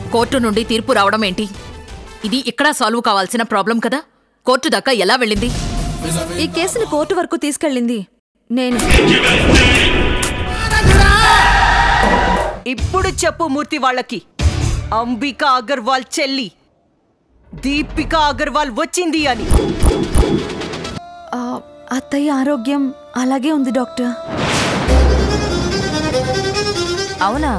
Court నుండి తీర్పు రావడం ఏంటి ఇది ఇక్కడ సాల్వ్ కావాల్సిన ప్రాబ్లం కదా కోర్టు దాకా ఎలా వెళ్ళింది ఈ కేసుని కోర్టు వరకు తీసుకెళ్ళింది నేను ఇప్పుడు చెప్పు మూర్తి వాళ్ళకి అంబిక అగర్వాల్ చెల్లి దీపిక అగర్వాల్ వచ్చింది అని ఆ, అత్తయ్య ఆరోగ్యం అలాగే ఉంది డాక్టర్ అవునా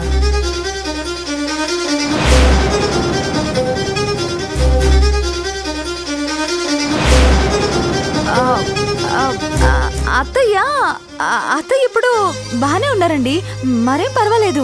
ఆ, ఆ, ఆ, అత్తయ్య ఆ, అత్తయ్య ఇప్పుడు బాగానే ఉన్నారండి మరేం పర్వాలేదు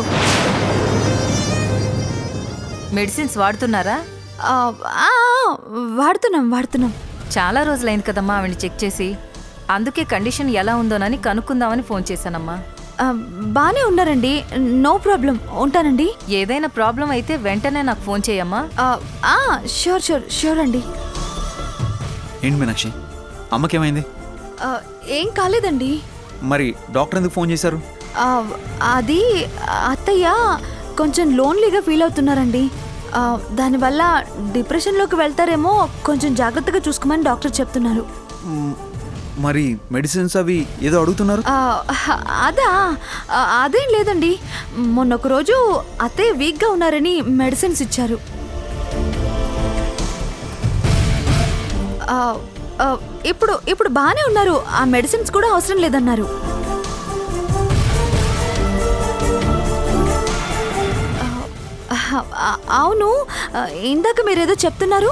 మెడిసిన్స్ వాడుతున్నారా ఆ, ఆ, వాడుతున్నాం వాడుతున్నాం చాలా రోజులైంది కదమ్మా ఆవిడని చెక్ చేసి అందుకే కండిషన్ ఎలా ఉందోనని కనుక్కుందామని ఫోన్ చేశానమ్మా ఆ, బాగానే ఉన్నారండి నో ప్రాబ్లం ఉంటానండి ఏదైనా ప్రాబ్లం అయితే వెంటనే నాకు ఫోన్ చేయమ్మా ఆ, ఆ, షూర్ షూర్ షూర్ అండి ఏంటి మీనాక్షి అమ్మకేమైంది ఆ, ఏం కాలేదండి మరి డాక్టర్ ఎందుకు ఫోన్ చేశారు ఆ, అది అత్తయ్య కొంచెం లోన్లీగా ఫీల్ అవుతున్నారండి ఆ, దానివల్ల డిప్రెషన్లోకి వెళ్తారేమో కొంచెం జాగ్రత్తగా చూసుకోమని డాక్టర్ చెప్తున్నారు మ్, మరి మెడిసిన్స్ అవి ఏదో అడుగుతున్నారు ఆ, అదా ఆ, అదేం లేదండి మొన్న ఒక రోజు అత్తయ్య వీక్గా ఉన్నారని మెడిసిన్స్ ఇచ్చారు ఆ, ఆ, ఇప్పుడు ఇప్పుడు బాగానే ఉన్నారు ఆ మెడిసిన్స్ కూడా అవసరం లేదన్నారు ఆ, ఆ, అవును ఆ, ఇందాక మీరేదో చెప్తున్నారు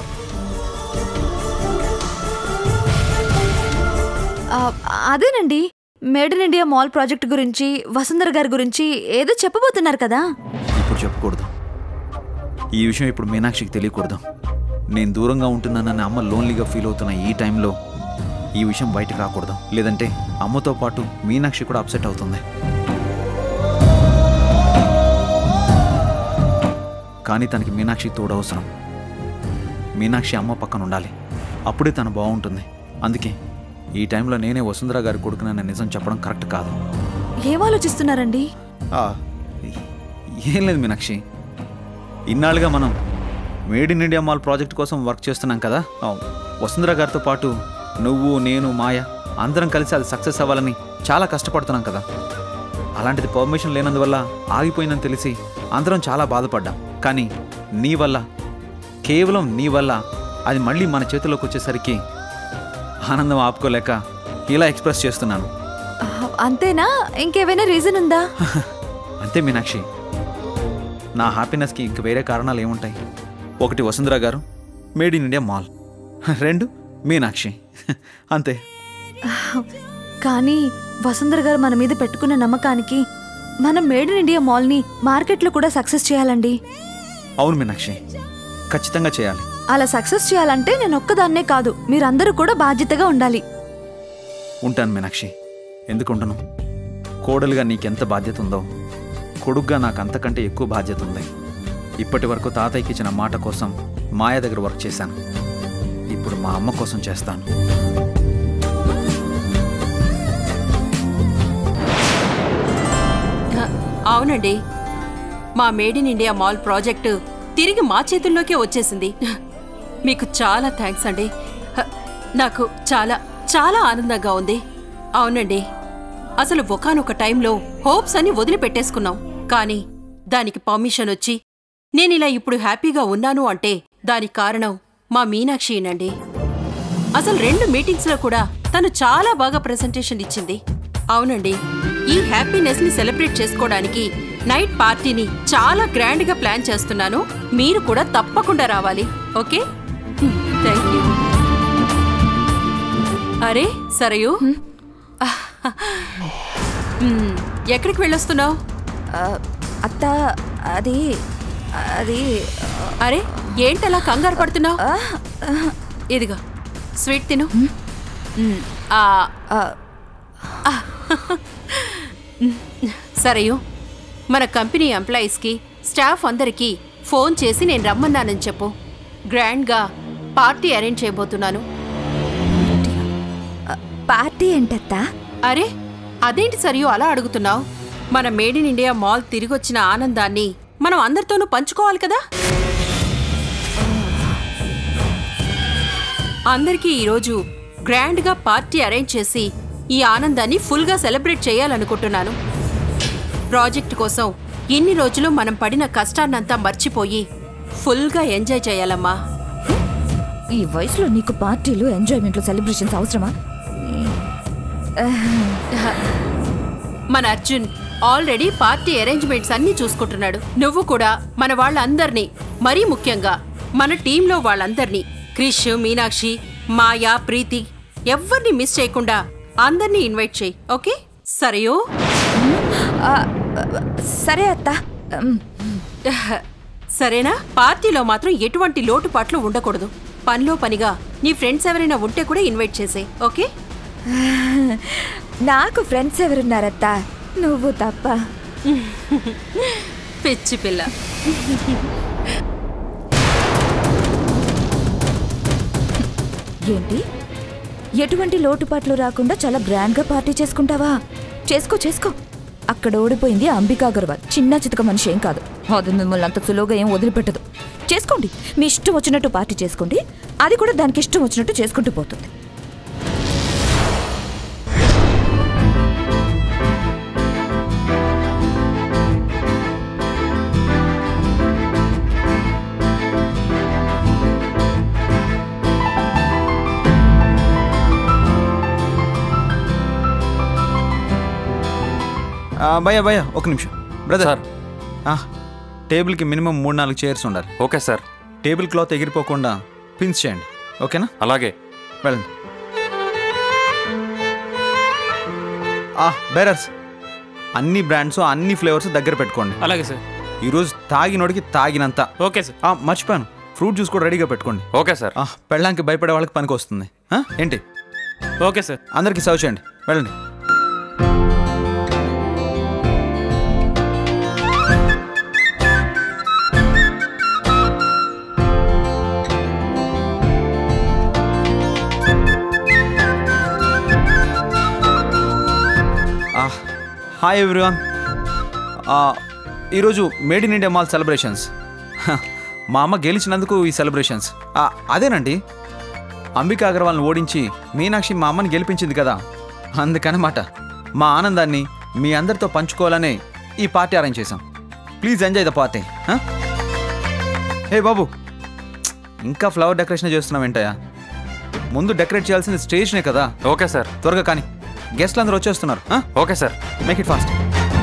ఆ, అదేనండి made in India mall project గురించి వసుంధర గారి గురించి ఏదో చెప్పబోతున్నారు కదా ఇప్పుడు చెప్పకూడదు ఈ విషయం ఇప్పుడు మీనాక్షికి తెలియకూడదు నేను దూరంగా ఉంటున్నానని అమ్మ లోన్లీగా ఫీల్ అవుతున్న ఈ టైంలో ఈ విషయం బయటకు రాకూడదు లేదంటే అమ్మతో పాటు మీనాక్షి కూడా అప్సెట్ అవుతుంది కానీ తనకి మీనాక్షి తోడు అవసరం మీనాక్షి అమ్మ పక్కన ఉండాలి అప్పుడే తను బాగుంటుంది అందుకే ఈ టైంలో నేనే వసుంధర గారి కొడుకునన్న నిజం చెప్పడం కరెక్ట్ కాదు ఏం ఆలోచిస్తున్నారండి ఆ, ఏం లేదు మీనాక్షి ఇన్నాళ్ళుగా మనం made in India mall project కోసం వర్క్ చేస్తున్నాం కదా ఆ, వసుంధర గారితో పాటు నువ్వు నేను మాయ అందరం కలిసి అది సక్సెస్ అవ్వాలని చాలా కష్టపడుతున్నాం కదా అలాంటిది పర్మిషన్ లేనందువల్ల ఆగిపోయిందని తెలిసి అందరం చాలా బాధపడ్డాం కానీ నీ వల్ల కేవలం నీ వల్ల అది మళ్ళీ మన చేతిలోకి వచ్చేసరికి ఆనందం ఆపుకోలేక ఇలా ఎక్స్ప్రెస్ చేస్తున్నాను ఆ, అంతేనా ఇంకేమైనా రీజన్ ఉందా అంతే మీనాక్షి నా హ్యాపీనెస్కి ఇంక వేరే కారణాలు ఏముంటాయి ఒకటి వసుంధర గారు మేడ్ ఇన్ ఇండియా మాల్ రెండు మీనాక్షి అంతే కానీ వసుంధర గారు మన మీద పెట్టుకున్న నమ్మకానికి మనం మేడ్ ఇన్ ఇండియా మాల్ని మార్కెట్లో కూడా సక్సెస్ చేయాలండి అవును మీనాక్షి ఖచ్చితంగా చేయాలి అలా సక్సెస్ చేయాలంటే నేను ఒక్కదాన్నే కాదు మీరందరూ కూడా బాధ్యతగా ఉండాలి ఉంటాను మీనాక్షి ఎందుకుంటాను కోడలుగా నీకెంత బాధ్యత ఉందో కొడుగ్గా నాకు అంతకంటే ఎక్కువ బాధ్యత ఉంది ఇప్పటి వరకు తాతయ్యకి ఇచ్చిన మాట కోసం మాయ దగ్గర వర్క్ చేశాను ఇప్పుడు మా అమ్మ కోసం చేస్తాను అవునండి మా made in India mall project తిరిగి మా చేతుల్లోకే వచ్చేసింది మీకు చాలా థ్యాంక్స్ అండి హ, నాకు చాలా చాలా ఆనందంగా ఉంది అవునండి అసలు ఒకానొక టైంలో హోప్స్ అని వదిలిపెట్టేసుకున్నాం కానీ దానికి పర్మిషన్ వచ్చి నేనిలా ఇప్పుడు హ్యాపీగా ఉన్నాను అంటే దానికి కారణం మా మీనాక్షినండి అసలు రెండు మీటింగ్స్ లో కూడా తను చాలా బాగా ప్రెజెంటేషన్ ఇచ్చింది అవునండి ఈ హ్యాపీనెస్ ని సెలబ్రేట్ చేసుకోవడానికి నైట్ పార్టీని చాలా గ్రాండ్ గా ప్లాన్ చేస్తున్నాను మీరు కూడా తప్పకుండా రావాలి ఓకే థ్యాంక్ యూ అరే సరయు మ్, ఎక్కడికి వెళ్ళొస్తున్నావు ఆ, అత్త అది అది అరే ఏంటలా కంగారు పడుతున్నావు ఆ, ఇదిగో స్వీట్ తిను మ్, ఆ, ఆ, సరేయు మన కంపెనీ ఎంప్లాయీస్కి స్టాఫ్ అందరికీ ఫోన్ చేసి నేను రమ్మన్నానని చెప్పు గ్రాండ్గా పార్టీ అరేంజ్ చేయబోతున్నాను పార్టీ ఏంటత్తా అరే అదేంటి సరియు అలా అడుగుతున్నావు మన మేడ్ ఇన్ ఇండియా మాల్ తిరిగొచ్చిన ఆనందాన్ని మనం అందరితోనూ పంచుకోవాలి కదా అందరికీ ఈరోజు గ్రాండ్గా పార్టీ అరేంజ్ చేసి ఈ ఆనందాన్ని ఫుల్గా సెలబ్రేట్ చేయాలనుకుంటున్నాను ప్రాజెక్ట్ కోసం ఇన్ని రోజులు మనం పడిన కష్టాన్నంతా మర్చిపోయి ఫుల్గా ఎంజాయ్ చేయాలమ్మా ఈ వయసులో నీకు పార్టీలు ఎంజాయ్మెంట్లు సెలబ్రేషన్స్ అవసరమా మన అర్జున్ ఆల్రెడీ పార్టీ అరేంజ్మెంట్స్ అన్నీ చూసుకుంటున్నాడు నువ్వు కూడా మన వాళ్ళందరినీ మరీ ముఖ్యంగా మన టీంలో వాళ్ళందరినీ క్రిష్ మీనాక్షి మాయా ప్రీతి ఎవ్వరిని మిస్ చేయకుండా అందరినీ ఇన్వైట్ చేయి ఓకే సరేయో సరే అత్త ఉమ్, సరేనా పార్టీలో మాత్రం ఎటువంటి లోటుపాట్లు ఉండకూడదు పనిలో పనిగా నీ ఫ్రెండ్స్ ఎవరైనా ఉంటే కూడా ఇన్వైట్ చేసేయ్ ఓకే నాకు ఫ్రెండ్స్ ఎవరున్నారత్త నువ్వు తప్ప పిచ్చి పిల్ల ఏంటి ఎటువంటి లోటుపాట్లు రాకుండా చాలా గ్రాండ్గా పార్టీ చేసుకుంటావా చేసుకో చేసుకో అక్కడ ఓడిపోయింది అంబికా అగర్వాల్ చిన్న చితక మనిషి ఏం కాదు అది మిమ్మల్ని అంత సులువుగా ఏం వదిలిపెట్టదు చేసుకోండి మీ ఇష్టం వచ్చినట్టు పార్టీ చేసుకోండి అది కూడా దానికి ఇష్టం వచ్చినట్టు చేసుకుంటూ పోతుంది ఆ, భయ్యా భయ్యా ఒక నిమిషం బ్రదర్ సార్. ఆ, టేబుల్కి మినిమం మూడు నాలుగు చైర్స్ ఉండాలి ఓకే సార్ టేబుల్ క్లాత్ ఎగిరిపోకుండా పిన్స్ చేయండి ఓకేనా అలాగే వెళ్ళండి ఆ బేరర్స్ అన్ని బ్రాండ్స్ అన్ని ఫ్లేవర్స్ దగ్గర పెట్టుకోండి అలాగే సార్ ఈరోజు తాగినోడికి తాగినంత ఓకే సార్ ఆ, మర్చిపోయాను ఫ్రూట్ జ్యూస్ కూడా రెడీగా పెట్టుకోండి ఓకే సార్ ఆ, పెళ్ళాంకి భయపడే వాళ్ళకి పనికి వస్తుంది ఆ, ఏంటి ఓకే సార్ అందరికీ సర్వ్ చేయండి వెళ్ళండి హాయ్ ఎవ్రీవన్ ఈరోజు made in India mall celebrations మా అమ్మ గెలిచినందుకు ఈ సెలబ్రేషన్స్ ఆ, అదేనండి అంబికా అగర్వాల్ని ఓడించి మీనాక్షి మా అమ్మని గెలిపించింది కదా అందుకనమాట మా ఆనందాన్ని మీ అందరితో పంచుకోవాలనే ఈ పార్టీ అరేంజ్ చేశాం please enjoy the party hey బాబు ఇంకా ఫ్లవర్ డెకరేషన్ చేస్తున్నాం ఏంటయ్యా ముందు డెకరేట్ చేయాల్సిన స్టేజ్నే కదా ఓకే సార్ త్వరగా కానీ గెస్ట్లు అందరూ వచ్చేస్తున్నారు okay sir make it fast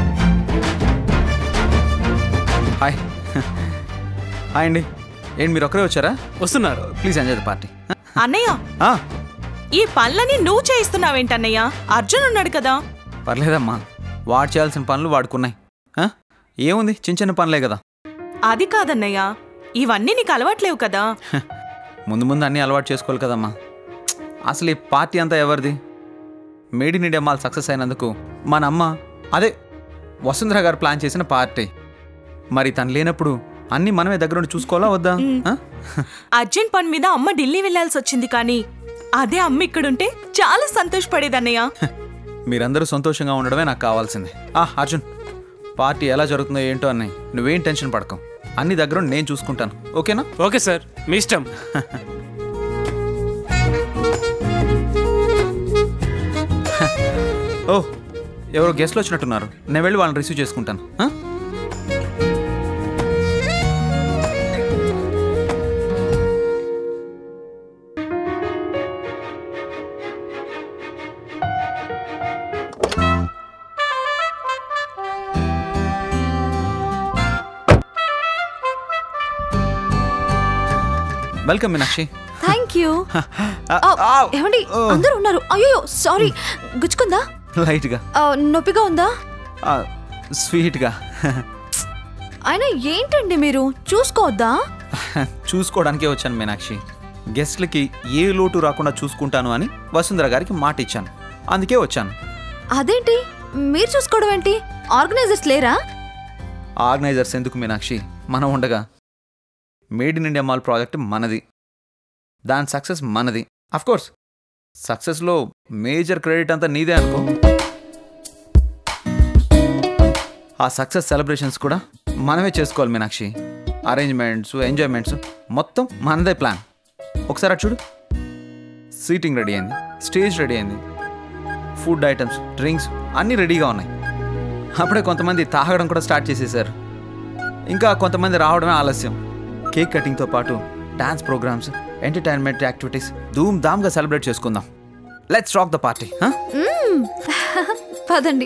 hi hi అండి ఏంటి మీరు ఒక్కరే వచ్చారా వస్తున్నారు ప్లీజ్ ఎంజాయ్ ద పార్టీ అన్నయ్య ఈ పనులని నువ్వు చేయిస్తున్నావేంటన్నయ్య అర్జున్ ఉన్నాడు కదా పర్లేదమ్మా వాడు చేయాల్సిన పనులు వాడుకున్నాయి ఆ? ఏముంది చిన్న చిన్న పనులే కదా అది కాదన్నయ్య ఇవన్నీ నీకు అలవాట్లేవు కదా ముందు ముందు అన్నీ అలవాటు చేసుకోవాలి కదమ్మా అసలు ఈ పార్టీ అంతా ఎవరిది made in India mall success అయినందుకు మన అమ్మ అదే వసుంధర గారు ప్లాన్ చేసిన పార్టీ మరి తను లేనప్పుడు అన్నీ మనమే దగ్గరుండి చూసుకోవాలా వద్దా ఆ? అర్జున్ పని మీద అమ్మ ఢిల్లీ వెళ్లాల్సి వచ్చింది కానీ అదే అమ్మ ఇక్కడుంటే చాలా సంతోషపడేదన్నయ్య మీరందరూ సంతోషంగా ఉండడమే నాకు కావాల్సింది ఆ అర్జున్ పార్టీ ఎలా జరుగుతుందో ఏంటో అని నువ్వేం టెన్షన్ పడకం అన్ని దగ్గర నేను చూసుకుంటాను ఓకేనా ఓకే సార్ మీ ఇష్టం ఓ ఎవరో గెస్ట్లు వచ్చినట్టున్నారు నేను వెళ్ళి వాళ్ళని రిసీవ్ చేసుకుంటాను ఆ? వెల్కమ్ మీనాక్షి థ్యాంక్ యూ ఆ, ఆ, ఆ, ఏమండి ఓ, అందరూ ఉన్నారు అయ్యో సారీ గుచ్చుకుందా లైట్గా ఆ, నొప్పిగా ఉందా ఆ, స్వీట్గా అయినా ఏంటండి మీరు చూసుకోవద్దా చూసుకోవడానికే వచ్చాను మీనాక్షి గెస్ట్లకి ఏ లోటు రాకుండా చూసుకుంటాను అని వసుంధర గారికి మాట ఇచ్చాను అందుకే వచ్చాను అదేంటి మీరు చూసుకోవడం ఏంటి ఆర్గనైజర్స్ లేరా ఆర్గనైజర్స్ ఎందుకు మీనాక్షి మనం ఉండగా made in India mall project మనది దాని సక్సెస్ మనది అఫ్ కోర్స్ సక్సెస్లో మేజర్ క్రెడిట్ అంతా నీదే అనుకో ఆ సక్సెస్ సెలబ్రేషన్స్ కూడా మనమే చేసుకోవాలి మీనాక్షి అరేంజ్మెంట్స్ ఎంజాయ్మెంట్స్ మొత్తం మనదే ప్లాన్ ఒకసారి అటు చూడు సీటింగ్ రెడీ అయింది స్టేజ్ రెడీ అయింది ఫుడ్ ఐటమ్స్ డ్రింక్స్ అన్నీ రెడీగా ఉన్నాయి అప్పుడే కొంతమంది తాగడం కూడా స్టార్ట్ చేసేసారు ఇంకా కొంతమంది రావడమే ఆలస్యం కేక్ కటింగ్తో పాటు డాన్స్ ప్రోగ్రామ్స్ ఎంటర్టైన్మెంట్ యాక్టివిటీస్ ధూమ్ ధామ్గా సెలబ్రేట్ చేసుకుందాం లెట్స్ రాక్ ద పార్టీ పదండి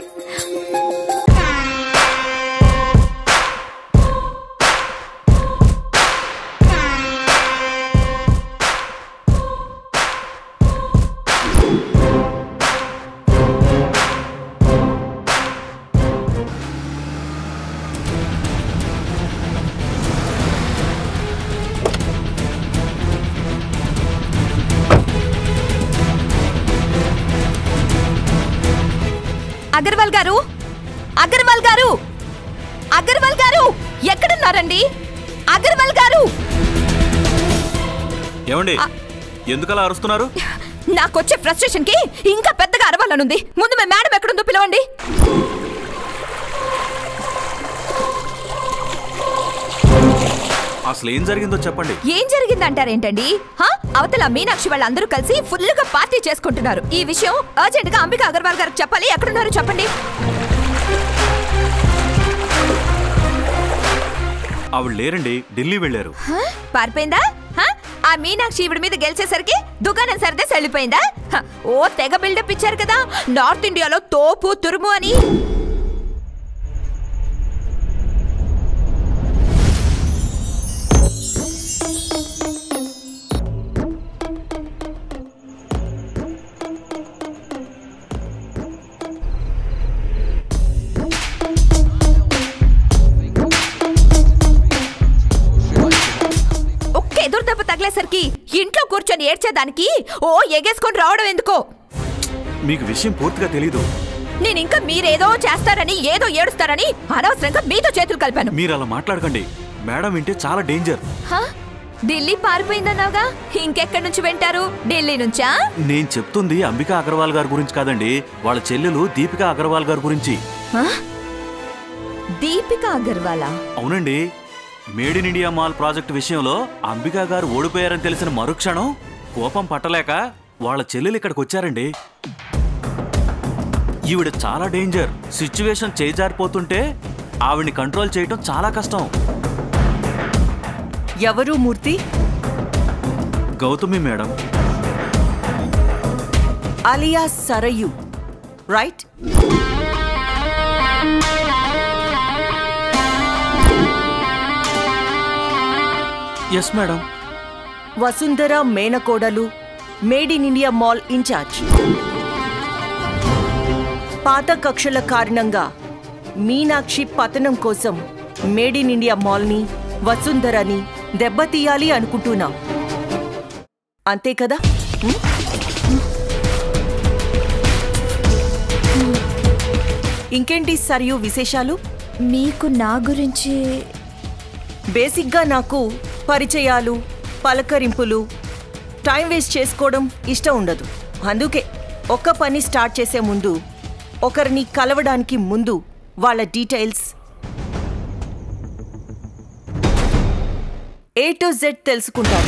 అగర్వాల్ గారు అగర్వాల్ గారు అగర్వాల్ గారు ఎక్కడున్నారండి అగర్వాల్ గారు ఏమండి ఎందుకలా అరుస్తున్నారు నాకొచ్చే ఫ్రస్ట్రేషన్ కి ఇంకా పెద్దగా అరవాలనుంది ముందు మీ మేడం ఎక్కడుందో పిలవండి అసలు ఏం జరిగిందో చెప్పండి ఏం జరిగిందంటారేంటండి హా? అవతల మీనాక్షి వాళ్ళందరూ కలిసి ఫుల్ గా పార్టీ చేసుకుంటున్నారు ఈ విషయం అర్జెంట్ గా అంబిక అగర్వాల్ గారికి చెప్పాలి ఎక్కడున్నారు చెప్పండి ఆవిడ లేరండి ఢిల్లీ వెళ్ళారు హా? పారిపోయిందా హా? ఆ మీనాక్షి ఈవిడ మీద గెలిచేసరికి దుకాణం సర్దేసి వెళ్ళిపోయిందా హ, ఓ తెగ బిల్డప్ ఇచ్చారు కదా నార్త్ ఇండియాలో తోపు తురుము అని ఒక్క ఎదురు దెబ్బ తగిలేసరికి ఇంట్లో కూర్చొని ఏడ్చేదానికి ఓ ఎగేసుకొని రావడం ఎందుకో మీకు విషయం పూర్తిగా తెలీదు నేను ఇంకా మీరేదో చేస్తారని ఏదో ఏడుస్తారని అనవసరంగా మీతో చేతులు కలిపాను మీరు అలా మాట్లాడకండి మేడం వింటే చాలా డేంజర్ హా? ఢిల్లీ పారిపోయిందన్నావుగా ఇంకెక్కడి నుంచి వింటారు ఢిల్లీ నుంచా నేను చెప్తుంది అంబికా అగర్వాల్ గారి గురించి కాదండి వాళ్ళ చెల్లెలు దీపికా అగర్వాల్ గారి గురించి హా? దీపిక అగర్వాలా అవునండి made in India mall project విషయంలో అంబికా గారు ఓడిపోయారని తెలిసిన మరుక్షణం కోపం పట్టలేక వాళ్ళ చెల్లెలు ఇక్కడికి వచ్చారండి ఈవిడ చాలా డేంజర్ సిచ్యువేషన్ చేజారిపోతుంటే ఆవిడ్ని కంట్రోల్ చేయటం చాలా కష్టం ఎవరు Murthy Gautami madam Alia Sarayu right yes madam Vasundhara మేనకోడలు made in India mall in charge పాత కక్షల కారణంగా మీనాక్షి పతనం కోసం మేడ్ ఇన్ ఇండియా మాల్ని వసుంధరని దెబ్బతీయాలి అనుకుంటున్నాం అంతే కదా ఉం? ఇంకేంటి సరియు విశేషాలు మీకు నా గురించి బేసిక్గా నాకు పరిచయాలు పలకరింపులు టైం వేస్ట్ చేసుకోవడం ఇష్టం ఉండదు అందుకే ఒక్క పని స్టార్ట్ చేసే ముందు ఒకరిని కలవడానికి ముందు వాళ్ళ డీటెయిల్స్ ఏ టు జెడ్ తెలుసుకుంటారు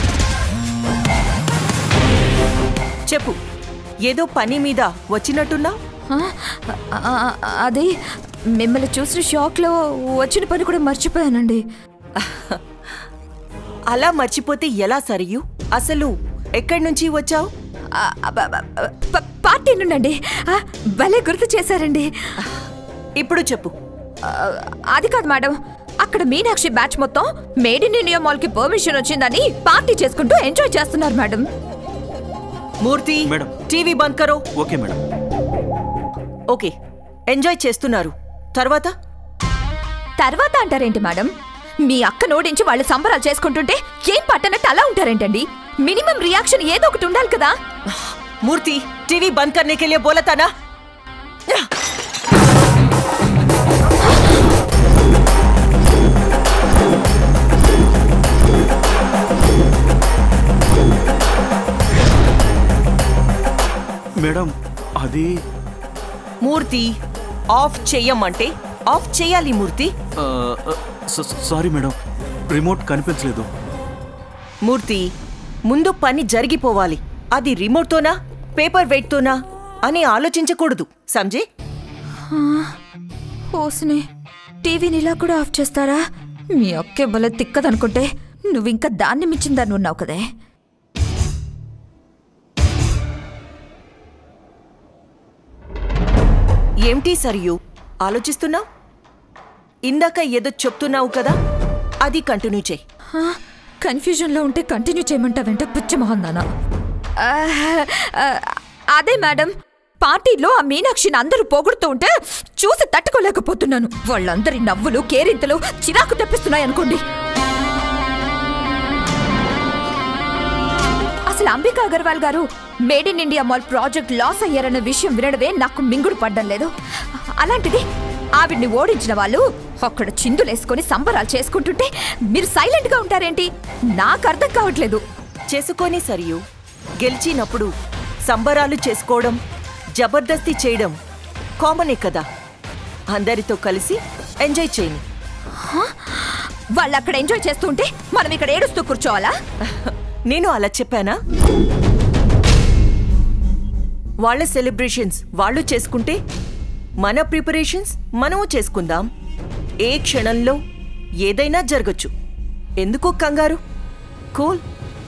చెప్పు ఏదో పని మీద వచ్చినట్టున్నా హా? ఆ, ఆ, అది మిమ్మల్ని చూసిన షాక్లో వచ్చిన పని కూడా మర్చిపోయానండి అలా మర్చిపోతే ఎలా సరియు అసలు ఎక్కడి నుంచి వచ్చావు ఆ, అబ్బ, అబ్బ, ప- పార్టీ నుండండి ఆ, భలే గుర్తు చేశారండి ఇప్పుడు చెప్పు ఆ, అది కాదు మేడం అక్కడ మీనాక్షి బ్యాచ్ మొత్తం మేడ్ ఇన్ ఇండియా మాల్ కి పర్మిషన్ వచ్చిందని పార్టీ చేసుకుంటూ ఎంజాయ్ చేస్తున్నారు మేడం మూర్తి మేడం. టీవీ బంద్ కరో ఓకే మేడం ఓకే ఎంజాయ్ చేస్తున్నారు తర్వాత తర్వాత అంటారేంటి మేడం మీ అక్క నోడించి వాళ్ళు సంబరాలు చేసుకుంటుంటే ఏం పట్టనట్టు అలా ఉంటారేంటండి మినిమం రియాక్షన్ ఏదో ఒకటి ఉండాలి కదా मूर्ति टीवी बंद करने के लिए बोला था ना మేడం అది మూర్తి ఆఫ్ చెయ్యమంటే ఆఫ్ చేయాలి మూర్తి ఆ, ఆ, స- సారీ మేడం రిమోట్ కనిపించలేదు మూర్తి ముందు పని జరిగిపోవాలి అది రిమోట్తోనా పేపర్ వెయిట్తోనా అని ఆలోచించకూడదు సంజయ్ ఓసిని టీవీని ఇలా కూడా ఆఫ్ చేస్తారా మీ అక్కే భలే తిక్కదనుకుంటే నువ్వింకా దాన్ని మించిన దాన్ని ఉన్నావు కదే ఏమిటి సరియు ఆలోచిస్తున్నావు ఇందాక ఏదో చెప్తున్నావు కదా అది కంటిన్యూ చేయి హా, కన్ఫ్యూజన్లో ఉంటే కంటిన్యూ చేయమంటావేంట పుచ్చమోహన్ నాన్న అదే మేడం పార్టీలో ఆ మీనాక్షిని అందరూ పొగుడుతూ ఉంటే చూసి తట్టుకోలేకపోతున్నాను వాళ్ళందరి నవ్వులు కేరింతలు చిరాకు తెప్పిస్తున్నాయి అనుకోండి అసలు అంబికా అగర్వాల్ గారు made in India mall project loss అయ్యారన్న విషయం వినడమే నాకు మింగుడు పడ్డం లేదు అలాంటిది ఆవిడ్ని ఓడించిన వాళ్ళు అక్కడ చిందులేసుకొని సంబరాలు చేసుకుంటుంటే మీరు సైలెంట్ గా ఉంటారేంటి నాకు అర్థం కావట్లేదు చేసుకొని సరియు గెలిచినప్పుడు సంబరాలు చేసుకోవడం జబర్దస్తి చేయడం కామనే కదా అందరితో కలిసి ఎంజాయ్ చేయని వాళ్ళు అక్కడ ఎంజాయ్ చేస్తుంటే మనం ఇక్కడ ఏడుస్తూ కూర్చోవాలా నేను అలా చెప్పానా వాళ్ళ సెలబ్రేషన్స్ వాళ్ళు చేసుకుంటే మన ప్రిపరేషన్స్ మనము చేసుకుందాం ఏ క్షణంలో ఏదైనా జరగచ్చు ఎందుకు కంగారు కూల్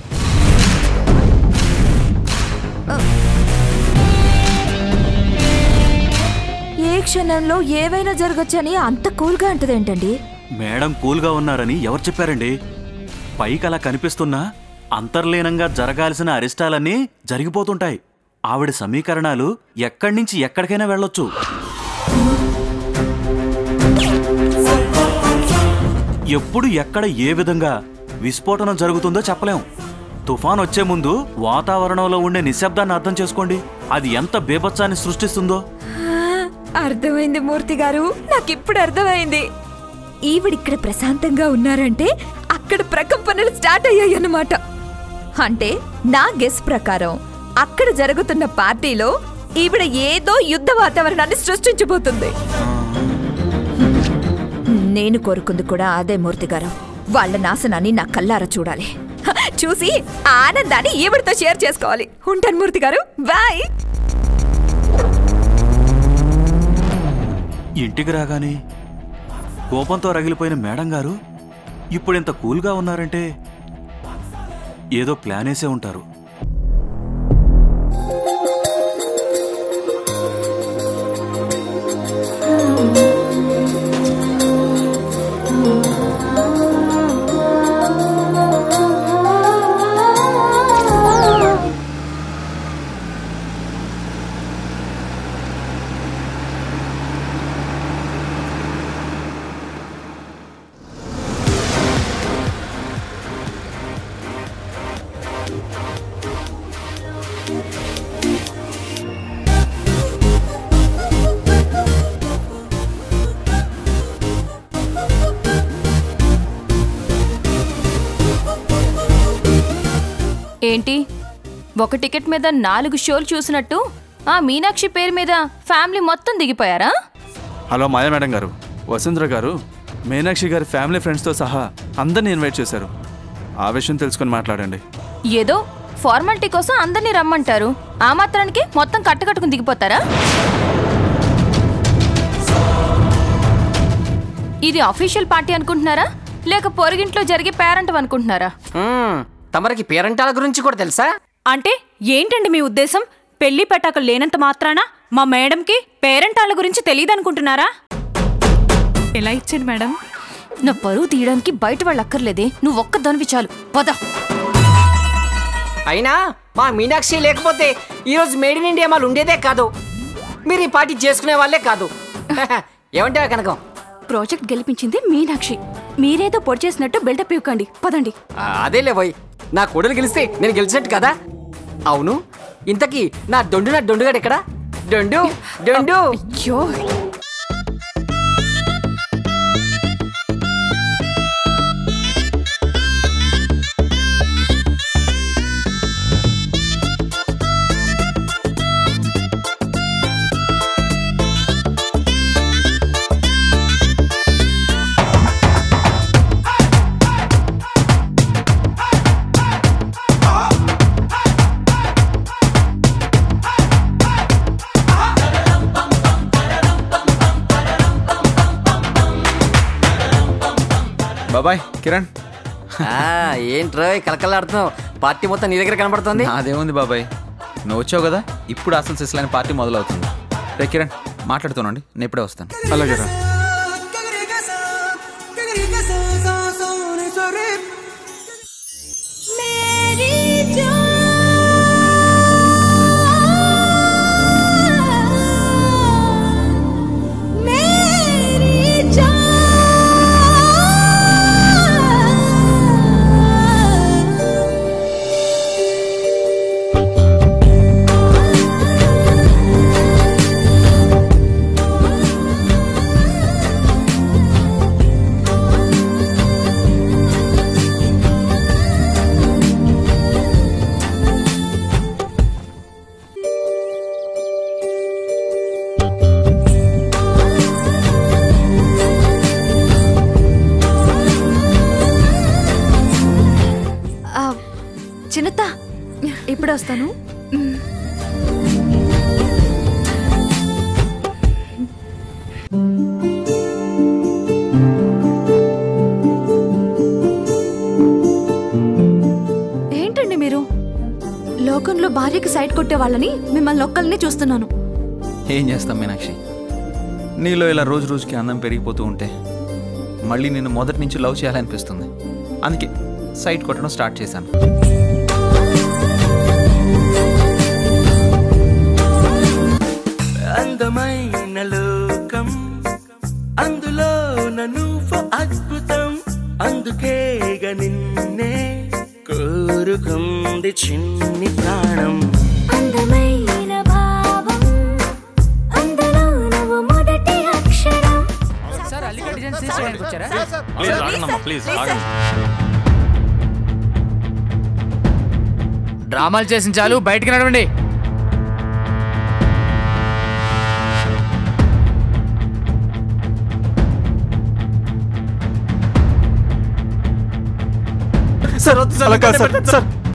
ఏ క్షణంలో ఏవైనా జరగచ్చని అంత కూల్గా అంటదేంటండి మేడం కూల్గా ఉన్నారని ఎవరు చెప్పారండి పైకి అలా కనిపిస్తున్నా అంతర్లీనంగా జరగాల్సిన అరిష్టాలన్నీ జరిగిపోతుంటాయి ఆవిడ సమీకరణాలు ఎక్కడి నుంచి ఎక్కడికైనా వెళ్ళొచ్చు ఎప్పుడు ఎక్కడ ఏ విధంగా విస్ఫోటనం జరుగుతుందో చెప్పలేం తుఫాన్ వచ్చే ముందు వాతావరణంలో ఉండే నిశ్శబ్దాన్ని అర్థం చేసుకోండి అది ఎంత బేభత్సాన్ని సృష్టిస్తుందో అర్థమైంది మూర్తి గారు నాకిప్పుడు అర్థమైంది ఈవిడిక్కడ ప్రశాంతంగా ఉన్నారంటే అక్కడ ప్రకంపనలు స్టార్ట్ అయ్యాయి అన్నమాట అంటే నా గెస్ ప్రకారం అక్కడ జరుగుతున్న పార్టీలో ఈవిడ ఏదో యుద్ధ వాతావరణాన్ని సృష్టించబోతుంది నేను కోరుకుంది కూడా అదే మూర్తి గారు వాళ్ళ నాశనాన్ని నా కల్లారా చూడాలి హ, చూసి ఆ ఆనందాన్ని ఈవిడతో షేర్ చేసుకోవాలి ఉంటాను మూర్తి గారు బాయ్ ఇంటికి రాగానే కోపంతో రగిలిపోయిన మేడం గారు ఇప్పుడు ఇంత కూల్గా ఉన్నారంటే ఏదో ప్లాన్ వేసే ఉంటారు ఏంటి ఒక టికెట్ మీద నాలుగు షోలు చూసినట్టు ఆ మీనాక్షి పేరు మీద ఫ్యామిలీ మొత్తం దిగిపోయారా హలో మాయా మేడం గారు వసుంధర గారు మీనాక్షి గారి ఫ్యామిలీ ఫ్రెండ్స్తో సహా అందరిని ఇన్వైట్ చేశారు ఆ విషయం తెలుసుకొని మాట్లాడండి ఏదో ఫార్మాలిటీ కోసం అందరినీ రమ్మంటారు ఆ మాత్రానికి మొత్తం కట్టకట్టుకుని దిగిపోతారా ఇది అఫీషియల్ పార్టీ అనుకుంటున్నారా లేక పొరుగింట్లో జరిగే పేరెంట్ అనుకుంటున్నారా మ్మ్. తమరికి పేరెంటాల గురించి కూడా తెలుసా అంటే ఏంటండి మీ ఉద్దేశం పెళ్లి పెట్టాక లేనంత మాత్రాన మా మేడంకి పేరెంటాళ్ళ గురించి తెలియదనుకుంటున్నారా ఎలా ఇచ్చాను మేడం నా పరువు తీయడానికి బయట వాళ్ళు అక్కర్లేదే నువ్వు ఒక్క దానివి చాలు పద అయినా మా మీనాక్షి లేకపోతే ఈరోజు మేడ్ ఇన్ ఇండియా మాల్ ఉండేదే కాదు మీరు ఈ పార్టీ చేసుకునే వాళ్ళే కాదు ఏమంటావా కనకం ప్రాజెక్ట్ గెలిపించింది మీనాక్షి మీరేదో పొడి చేసినట్టు బిల్డప్ ఇవ్వకండి పదండి ఆ, అదేలే పోయి నా కొడులు గెలిస్తే నేను గెలిచినట్టు కదా అవును ఇంతకీ నా దొండు నా దొండుగాడు ఎక్కడ దొండు దొండు అయ్యో బాబాయ్ కిరణ్ ఏంట్రో కలకలాడుతున్నావు పార్టీ మొత్తం నీ దగ్గర కనబడుతుంది అదేముంది బాబాయ్ నువ్వు వచ్చావు కదా ఇప్పుడు అసలు సిస్లైన పార్టీ మొదలవుతుంది రే కిరణ్ మాట్లాడుతున్నాండి నేను ఇప్పుడే వస్తాను అలాగే రా ఆ, చిన్నత్త ఇప్పుడు వస్తాను ఏంటండి మీరు లోకంలో భార్యకి సైడ్ కొట్టే వాళ్ళని మిమ్మల్ని ఒక్కల్ని చూస్తున్నాను ఏం చేస్తాం మీనాక్షి నీలో ఇలా రోజు రోజుకి అందం పెరిగిపోతూ ఉంటే మళ్ళీ నిన్ను మొదటి నుంచి లవ్ చేయాలనిపిస్తుంది అందుకే సైట్ కొట్టడం స్టార్ట్ చేశాను అందమైన లోకం అందులో నువ్వు అద్భుతం అందుకేగ నిన్నే కోరుకుంది చిన్ని ప్రాణం అందమైన భావం అందులో నువ్వు మొదటి అక్షరం సార్ అల్లిక డిజైన్ తీసుకోవడానికి వచ్చారా ప్లీజ్ ఆగండమ్మా ప్లీజ్ ఆగండి డ్రామాలు చేసిన చాలు బయటికి నడవండి సార్ అలా కాదు సార్ సార్